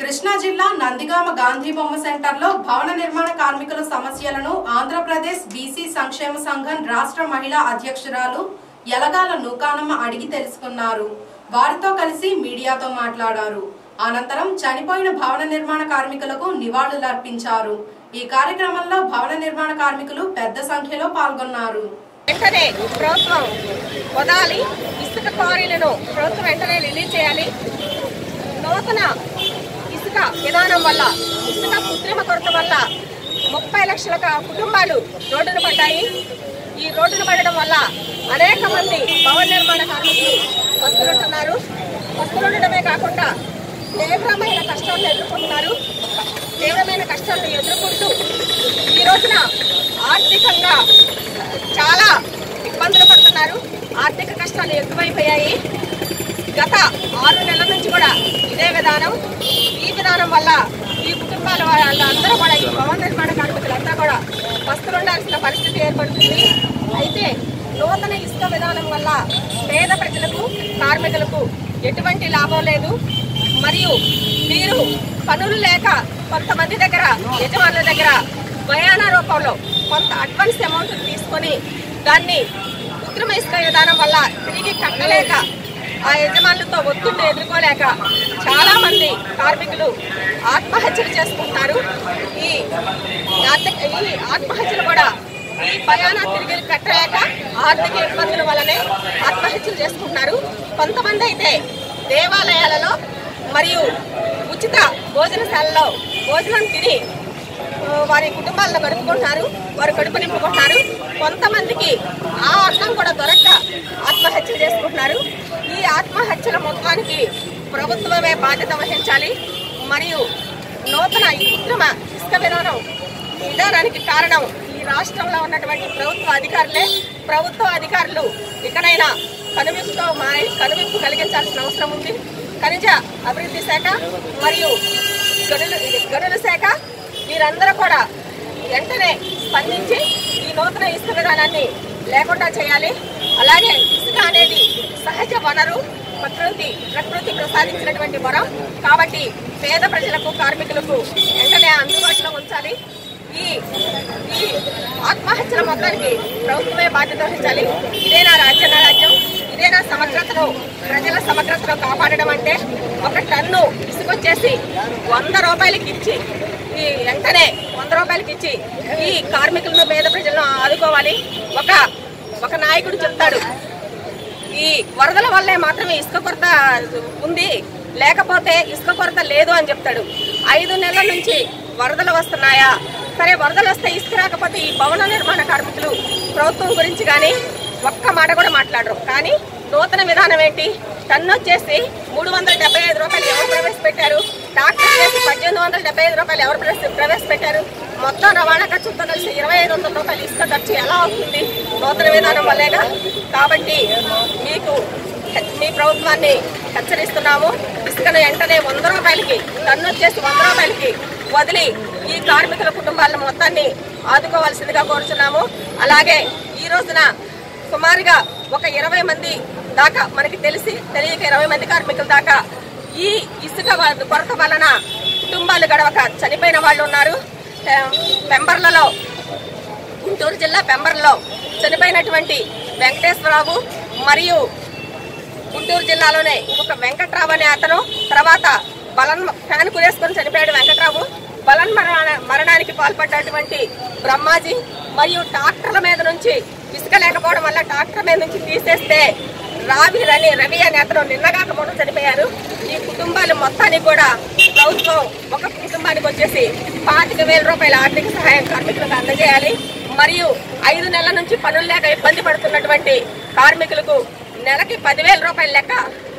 కృష్ణా జిల్లా నందిగామ గాంధీ బొమ్మ సెంటర్లో భవన నిర్మాణ కార్మికుల సమస్యలను ఆంధ్రప్రదేశ్ బీసీ సంక్షేమ సంఘం రాష్ట్ర మహిళా అధ్యక్షురాలు యలగాల నూకానమ్మ అడిగి తెలుసుకున్నారు వారితో కలిసి మీడియాతో మాట్లాడారు అనంతరం చనిపోయిన భవన నిర్మాణ కార్మికులకు నివాళులర్పించారు ఈ కార్యక్రమంలో భవన నిర్మాణ కార్మికులు పెద్ద సంఖ్యలో పాల్గొన్నారు వెంటనే ప్రభుత్వం వదాలి ఇసుక క్వారీలను ప్రభుత్వం వెంటనే రిలీజ్ చేయాలి నూతన ఇసుక విధానం వల్ల ఇసుక కృత్రిమ కొరత వల్ల ముప్పై లక్షల క- కుటుంబాలు రోడ్డున పడ్డాయి ఈ రోడ్డున పడడం వల్ల అనేక మంది భవన నిర్మాణ కార్మికులు వస్తులుంటున్నారు వస్తులుండడమే కాకుండా తీవ్రమైన కష్టాలను ఎదుర్కొంటున్నారు తీవ్రమైన కష్టాలను ఎదుర్కొంటూ ఈ రోజున ఆర్థికంగా చాలా ఇబ్బందులు పడుతున్నారు ఆర్థిక కష్టాలు ఎక్కువైపోయాయి గత ఆరు నెలల నుంచి కూడా ఇదే విధానం ఈ విధానం వల్ల ఈ కుటుంబాల వాళ్ళందరూ కూడా ఈ భవన నిర్మాణ కార్మికులంతా కూడా పస్తులుండాల్సిన పరిస్థితి ఏర్పడుతుంది అయితే నూతన ఇసుక విధానం వల్ల పేద ప్రజలకు కార్మికులకు ఎటువంటి లాభం లేదు మరియు మీరు పనులు లేక కొంతమంది దగ్గర యజమానుల దగ్గర భయాన రూపంలో కొంత అడ్వాన్స్ అమౌంట్ తీసుకొని దాన్ని కృత్రిమ ఇసుక విధానం వల్ల తిరిగి కట్టలేక ఆ యజమానులతో ఒత్తిడిని ఎదుర్కోలేక చాలా మంది కార్మికులు ఆత్మహత్యలు చేసుకుంటున్నారు ఈ ఆర్థిక ఈ ఆత్మహత్యలు కూడా ఈ భయాన తిరిగి కట్టలేక ఆర్థిక ఇబ్బందుల వల్లనే ఆత్మహత్యలు చేసుకుంటున్నారు కొంతమంది అయితే దేవాలయాలలో మరియు ఉచిత భోజనశాలలో భోజనం తిని ఆ, వారి కుటుంబాలను గడుపుకుంటున్నారు వారు కడుపు నింపుకుంటున్నారు కొంతమందికి ఆ అన్నం కూడా దొరక్క ఆత్మహత్యలు చేసుకుంటున్నారు ఈ ఆత్మహత్యల మొత్తానికి ప్రభుత్వమే బాధ్యత వహించాలి మరియు నూతన ఈ కృత్రిమ ఇసుక విధానం విధానానికి కారణం ఈ రాష్ట్రంలో ఉన్నటువంటి ప్రభుత్వ అధికారులే ప్రభుత్వ అధికారులు ఇకనైనా కనువిప్పుతో మారి కనువిప్పు కలిగించాల్సిన అవసరం ఉంది ఖనిజ అభివృద్ధి శాఖ మరియు గనుల గనుల శాఖ వీరందరూ కూడా వెంటనే స్పందించి ఈ నూతన ఇసుక విధానాన్ని లేకుండా చేయాలి అలాగే ఇసుక అనేది సహజ వనరు ప్రకృతి ప్రకృతి ప్రసాదించినటువంటి వరం కాబట్టి పేద ప్రజలకు కార్మికులకు వెంటనే అందుబాటులో ఉంచాలి ఈ ఈ ఆత్మహత్యల మొత్తానికి ప్రభుత్వమే బాధ్యత వహించాలి ఇదేనా రాజ్యాంగ రాజ్యం ఇదేనా సమగ్రతను ప్రజల సమగ్రతను కాపాడడం అంటే ఒక టన్ను ఇసుకొచ్చేసి వంద రూపాయలకి ఇచ్చి ఈ వెంటనే వంద రూపాయలకి ఇచ్చి ఈ కార్మికులను పేద ప్రజలను ఆదుకోవాలి ఒక ఒక నాయకుడు చెప్తాడు ఈ వరదల వల్లే మాత్రమే ఇసుక కొరత ఉంది లేకపోతే ఇసుక కొరత లేదు అని చెప్తాడు ఐదు నెలల నుంచి వరదలు వస్తున్నాయా సరే వరదలు వస్తే ఇసుక రాకపోతే ఈ భవన నిర్మాణ కార్మికులు ప్రభుత్వం గురించి కానీ ఒక్క మాట కూడా మాట్లాడరు కానీ నూతన విధానం ఏంటి టన్ను వచ్చేసి మూడు వందల డెబ్బై ఐదు రూపాయలు ఎవరు ప్రవేశపెట్టారు డాక్టర్ చేసి పద్దెనిమిది వందల డెబ్బై ఐదు రూపాయలు ఎవరు ప్రవేశ- ప్రవేశపెట్టారు మొత్తం రవాణా ఖర్చుతో కలిసి ఇరవై ఐదు వందల రూపాయలు ఇసుక ఖర్చు ఎలా అవుతుంది నూతన విధానం వల్లేగా కాబట్టి మీకు హె- మీ ప్రభుత్వాన్ని హెచ్చరిస్తున్నాము ఇసుకను వెంటనే వంద రూపాయలకి టన్ను వచ్చేసి వంద రూపాయలకి వదిలి ఈ కార్మికుల కుటుంబాల మొత్తాన్ని ఆదుకోవాల్సిందిగా కోరుచున్నాము అలాగే ఈ రోజున సుమారుగా ఒక ఇరవై మంది దాకా మనకి తెలిసి తెలియక ఇరవై మంది కార్మికుల దాకా ఈ ఇసుక వ- కొరత వలన కుటుంబాలు గడవక చనిపోయిన వాళ్ళు ఉన్నారు పె- పెంబర్లలో గుంటూరు జిల్లా పెంబర్లో చనిపోయినటువంటి వెంకటేశ్వరరావు మరియు గుంటూరు జిల్లాలోనే ఇంకొక వెంకట్రావు అనే అతను తర్వాత బలన్ ఫ్యాన్ కురేసుకొని చనిపోయాడు వెంకట్రావు బలన్ మరణ మరణానికి పాల్పడ్డటువంటి బ్రహ్మాజీ మరియు ట్రాక్టర్ల మీద నుంచి ఇసుక లేకపోవడం వల్ల ట్రాక్టర్ మీద నుంచి తీసేస్తే రావి రని రవి అనే అతను నిన్నగాక మొన్న చనిపోయారు ఈ కుటుంబాలు మొత్తానికి కూడా ప్రభుత్వం ఒక కుటుంబానికి వచ్చేసి పాతిక వేల రూపాయల ఆర్థిక సహాయం కార్మికులకు అందజేయాలి మరియు ఐదు నెలల నుంచి పనులు లేక ఇబ్బంది పడుతున్నటువంటి కార్మికులకు నెలకి పదివేల రూపాయల లెక్క